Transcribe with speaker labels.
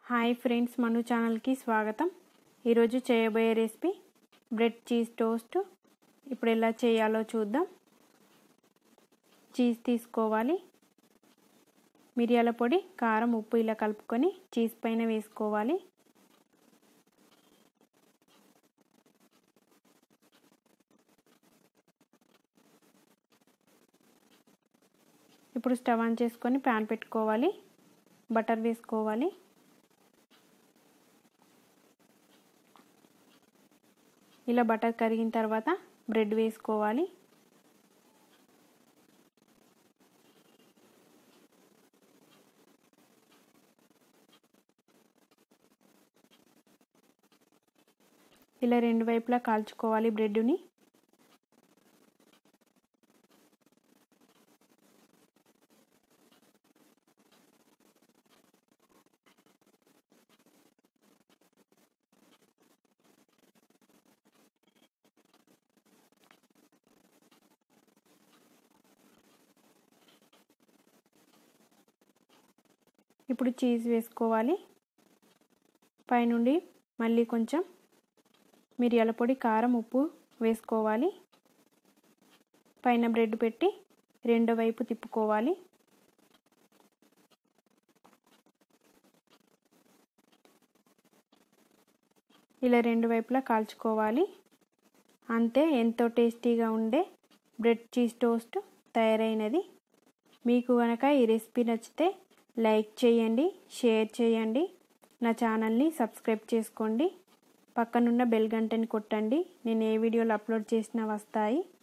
Speaker 1: hi friends మను ఛానల్కి స్వాగతం ఈరోజు చేయబోయే రెసిపీ బ్రెడ్ చీజ్ టోస్ట్ ఇప్పుడు ఎలా చేయాలో చూద్దాం చీజ్ తీసుకోవాలి మిరియాల పొడి కారం ఉప్పు ఇలా కలుపుకొని చీజ్ పైన వేసుకోవాలి ఇప్పుడు స్టవ్ ఆన్ చేసుకొని ప్యాన్ పెట్టుకోవాలి బటర్ వేసుకోవాలి ఇలా బటర్ కరిగిన తర్వాత బ్రెడ్ వేసుకోవాలి ఇలా రెండు వైపులా కాల్చుకోవాలి బ్రెడ్ని ఇప్పుడు చీజ్ వేసుకోవాలి పైనుండి మళ్ళీ కొంచెం మిరియాల పొడి కారం ఉప్పు వేసుకోవాలి పైన బ్రెడ్ పెట్టి రెండో వైపు తిప్పుకోవాలి ఇలా రెండు వైపులా కాల్చుకోవాలి అంతే ఎంతో టేస్టీగా ఉండే బ్రెడ్ చీజ్ టోస్ట్ తయారైనది మీకు కనుక ఈ రెసిపీ నచ్చితే లైక్ చేయండి షేర్ చేయండి నా ఛానల్ని సబ్స్క్రైబ్ చేసుకోండి పక్కనున్న బెల్ గంటని కొట్టండి నేను ఏ వీడియోలు అప్లోడ్ చేసినా వస్తాయి